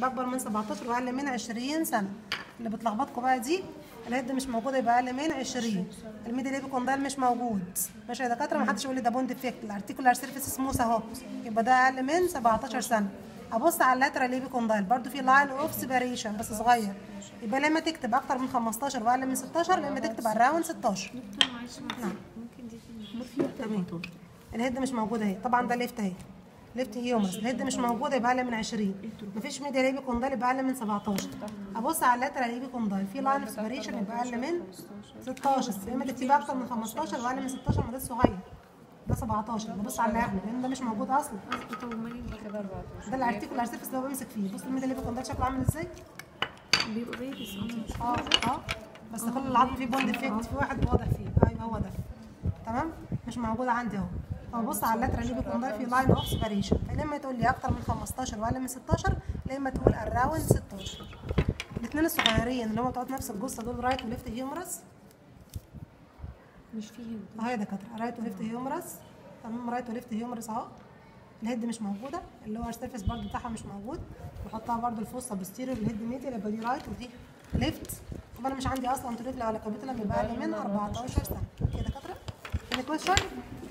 اكبر من 17 واقل من 20 سنه اللي بتلخبطكم بقى دي الهيد مش موجوده يبقى اقل من 20 الميدي ليبي كوندايل مش موجود ماشي يا دكاتره ما حدش يقول لي ده بوند افكت الارتيكولار سيرفيس سموث اهو يبقى ده اقل من 17 سنه ابص على اللاترال ليبي كوندايل برده في لاين اوف سيبريشن بس صغير يبقى لما تكتب اكتر من 15 واقل من 16 لما تكتب اراوند 16 دكتور معلش نعم. ممكن دي في تمام الهيد مش موجوده اهي طبعا ده ليفت اهي ليفت هيومرس الهيد مش موجوده يبقى اقل من 20 مفيش ميديا ليبي كوندايل يبقى اقل من 17 ابص على اللاترال ليبي كوندايل في لاين اوف سيبريشن يبقى اقل من 16 يا اما تكتبي اكتر من 15 واقل من 16 ما ده صغير ده 17 ببص على اللي قبله لان ده مش موجود اصلا طب امال كده 14 ده الارتيكولار سيرفيس اللي هو بمسك فيه بص الميديا ليبي كوندايل شكله عامل ازاي بيبقوا بيبس اه اه بس كل العظم فيه بوند افكت في واحد واضح فيه ايوه هو ده تمام مش موجود عندي اهو طب بص على اللاترال اللي بيكون ده في لاين اوف سيبريشن فلما تقول لي اكتر من 15 واقل من 16 لما تقول اراوند 16 الاثنين الصغيرين اللي هم بتوع نفس الجثه دول رايت وليفت هيومرس مش فيهم اهو يا دكاتره رايت وليفت هيومرس تمام رايت وليفت هيومرس اهو الهيد مش موجوده اللي هو السيرفيس برضو بتاعها مش موجود بحطها برضو الفوسطى بوستيريور الهيد ميديال يبقى دي رايت ودي ليفت طب انا مش عندي اصلا تريفلا ولا كابيتولا يبقى اقل من 14 سنه كده دكاتره كده كويس شويه